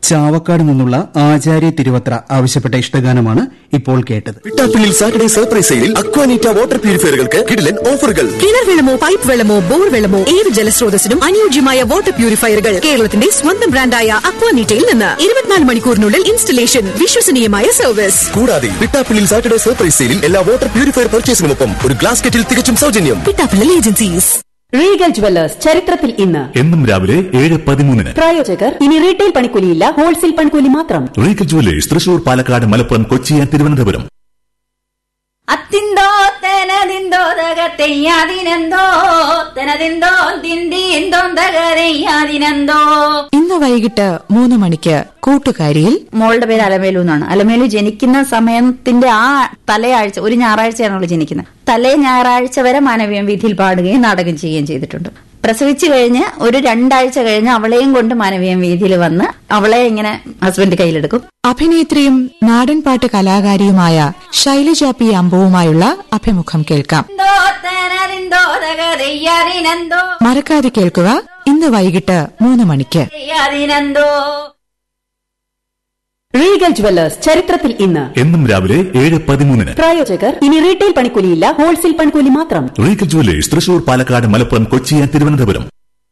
ചാവക്കാട് നിന്നുള്ള ആചാര്യ തിരുവത്ര ആവശ്യപ്പെട്ട ഇഷ്ടഗാനമാണ് ഇപ്പോൾ കേട്ടത് പിട്ടാപ്പിള്ളിൽ സാറ്റർഡേ സർപ്രൈസ് സെയിലിൽ അക്വാനീറ്റ വാട്ടർ പ്യൂരിഫയറുകൾക്ക് കിടിലൻ ഓഫറുകൾ കിണർ വെള്ളമോ പൈപ്പ് വെള്ളമോ ബോർ വെള്ളമോ ഏത് ജലസ്രോതസ്സിനും അനുയോജ്യമായ വാട്ടർ പ്യൂരിഫയറുകൾ കേരളത്തിന്റെ സ്വന്തം ബ്രാൻഡായ അക്വാനീറ്റയിൽ നിന്ന് ഇരുപത്തിനാല് മണിക്കൂറിനുള്ളിൽ ഇൻസ്റ്റലേഷൻ വിശ്വസനീയമായ സർവീസ് കൂടാതെ പിട്ടാപ്പിള്ളിൽ സാറ്റർഡേ സർപ്രൈസ് സെയിലിൽ എല്ലാ വാട്ടർ പ്യൂരിഫയർ പർച്ചേസിനുമൊപ്പം ഒരു ഗ്ലാസ് കെറ്റിൽ തികച്ചും സൗജന്യം പിട്ടാപ്പിള്ളൽ ഏജൻസീസ് റീഗൽ ജുവല്ലേഴ്സ് ചരിത്രത്തിൽ ഇന്ന് എന്നും രാവിലെ ഏഴ് പതിമൂന്നിന് പ്രായോജകർ ഇനി റീറ്റെയിൽ പണിക്കൂലിയില്ല ഹോൾസെയിൽ പണിക്കൂലി മാത്രം regal jewellers Thrissur Palakkad Malappuram Kochi and Thiruvananthapuram അത്തിന്തോ തെനതിന്തോ തകത്തെയ്യാതിനെന്തോ തെനതിന്തോ ദിന്തിന്തോ തകരയ്യാതിനെന്തോ ഇന്ന് വൈകിട്ട് മൂന്ന് മണിക്ക് കൂട്ടുകാരിയിൽ മോളുടെ പേര് അലമേലു എന്നാണ് അലമേലു ജനിക്കുന്ന സമയത്തിന്റെ ആ തലയാഴ്ച ഒരു ഞായറാഴ്ചയാണ് അവൾ ജനിക്കുന്നത് തലേ ഞായറാഴ്ച വരെ മാനവീയം വീഥിയിൽ പാടുകയും നാടകം ചെയ്യുകയും ചെയ്തിട്ടുണ്ട് പ്രസവിച്ചു കഴിഞ്ഞ് ഒരു രണ്ടാഴ്ച കഴിഞ്ഞ് അവളെയും കൊണ്ട് മാനവീയം വീഥിയിൽ വന്ന് അവളെ ഇങ്ങനെ ഹസ്ബൻഡ് കയ്യിലെടുക്കും അഭിനേത്രിയും നാടൻപാട്ട് കലാകാരിയുമായ ശൈലജ പി അമ്പവുമായുള്ള അഭിമുഖം കേൾക്കാം മറക്കാതെ കേൾക്കുക ഇന്ന് വൈകിട്ട് മൂന്ന് മണിക്ക് റീഗൽ ജുവല്ലേഴ്സ് ചരിത്രത്തിൽ ഇന്ന് എന്നും രാവിലെ ഏഴ് പതിമൂന്നിന് പ്രായോജകർ ഇനി റീറ്റെയിൽ പണിക്കൂലിയില്ല ഹോൾസെയിൽ പണിക്കൂലി മാത്രം regal jewellers Thrissur Palakkad Malappuram Kochi and Thiruvananthapuram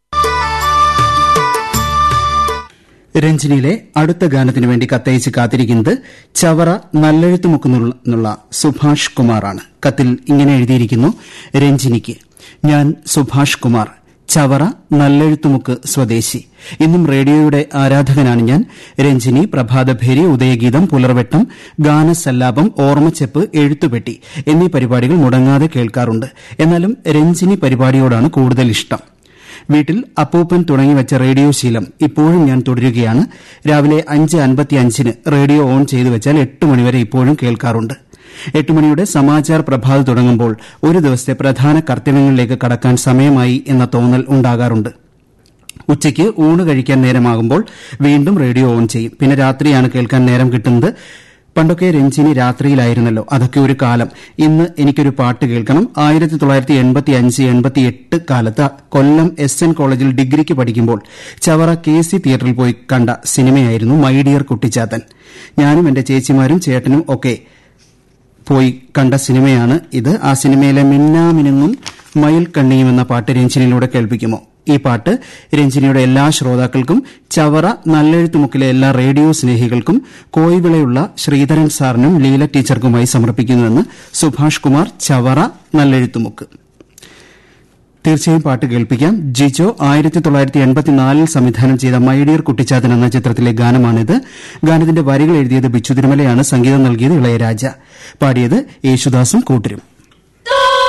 രഞ്ജിനിയിലെ അടുത്ത ഗാനത്തിനു വേണ്ടി കത്തയച്ച് കാത്തിരിക്കുന്നത് ചവറ നല്ലെഴുത്തുമുക്കുന്നുള്ള സുഭാഷ് കുമാറാണ് കത്തിൽ ഇങ്ങനെ എഴുതിയിരിക്കുന്നു രഞ്ജിനിക്ക് ഞാൻ സുഭാഷ് കുമാർ ചവറ നല്ലെഴുത്തുമുക്ക് സ്വദേശി ഇന്നും റേഡിയോയുടെ ആരാധകനാണ് ഞാൻ രഞ്ജിനി പ്രഭാതഭേരി ഉദയഗീതം പുലർവെട്ടം ഗാനസല്ലാപം ഓർമ്മച്ചെപ്പ് എഴുത്തുപെട്ടി എന്നീ പരിപാടികൾ മുടങ്ങാതെ കേൾക്കാറുണ്ട് എന്നാലും രഞ്ജിനി പരിപാടിയോടാണ് കൂടുതൽ ഇഷ്ടം വീട്ടിൽ അപ്പൂപ്പൻ തുടങ്ങിവച്ച റേഡിയോ ശീലം ഇപ്പോഴും ഞാൻ തുടരുകയാണ് രാവിലെ അഞ്ച് അൻപത്തിയഞ്ചിന് റേഡിയോ ഓൺ ചെയ്തു വെച്ചാൽ എട്ട് മണിവരെ ഇപ്പോഴും കേൾക്കാറുണ്ട് എട്ട് മണിയുടെ സമാചാർ പ്രഭാത് തുടങ്ങുമ്പോൾ ഒരു ദിവസത്തെ പ്രധാന കർത്തവ്യങ്ങളിലേക്ക് കടക്കാൻ സമയമായി എന്ന തോന്നൽ ഉണ്ടാകാറുണ്ട് ഉച്ചയ്ക്ക് ഊണ് കഴിക്കാൻ നേരമാകുമ്പോൾ വീണ്ടും റേഡിയോ ഓൺ ചെയ്യും പിന്നെ രാത്രിയാണ് കേൾക്കാൻ നേരം കിട്ടുന്നത് പണ്ടൊക്കെ രഞ്ജിനി രാത്രിയിലായിരുന്നല്ലോ അതൊക്കെ ഒരു കാലം ഇന്ന് എനിക്കൊരു പാട്ട് കേൾക്കണം ആയിരത്തി തൊള്ളായിരത്തി എൺപത്തി അഞ്ച് എൺപത്തി എട്ട് കാലത്ത് കൊല്ലം എസ് എൻ കോളേജിൽ ഡിഗ്രിക്ക് പഠിക്കുമ്പോൾ ചവറ കെ സി തിയേറ്ററിൽ പോയി കണ്ട സിനിമയായിരുന്നു മൈ ഡിയർ കുട്ടിച്ചാത്തൻ ഞാനും എന്റെ ചേച്ചിമാരും ചേട്ടനും ഒക്കെ പോയി കണ്ട സിനിമയാണ് ഇത് ആ സിനിമയിലെ മിന്നാമിനുങ്ങും മയിൽ കണ്ണിയും എന്ന പാട്ട് രഞ്ജിനിയിലൂടെ കേൾപ്പിക്കുമോ ഈ പാട്ട് രഞ്ജിനിയുടെ എല്ലാ ശ്രോതാക്കൾക്കും ചവറ നല്ലെഴുത്തുമുക്കിലെ എല്ലാ റേഡിയോ സ്നേഹികൾക്കും കോയിവിളയുള്ള ശ്രീധരൻ സാറിനും ലീല ടീച്ചർക്കുമായി സമർപ്പിക്കുന്നുവെന്ന് സുഭാഷ് കുമാർ ചവറ നല്ലെഴുത്തുമുക്ക് തീർച്ചയായും പാട്ട് കേൾപ്പിക്കാം ജിജോ ആയിരത്തി തൊള്ളായിരത്തി എൺപത്തിനാലിൽ സംവിധാനം ചെയ്ത മൈഡിയർ കുട്ടിച്ചാത്തൻ എന്ന ചിത്രത്തിലെ ഗാനമാണിത് ഗാനത്തിന്റെ വരികൾ എഴുതിയത് ബിച്ചു തിരുമലയാണ് സംഗീതം നൽകിയത് ഇളയരാജ പാടിയത് യേശുദാസും കൂട്ടരും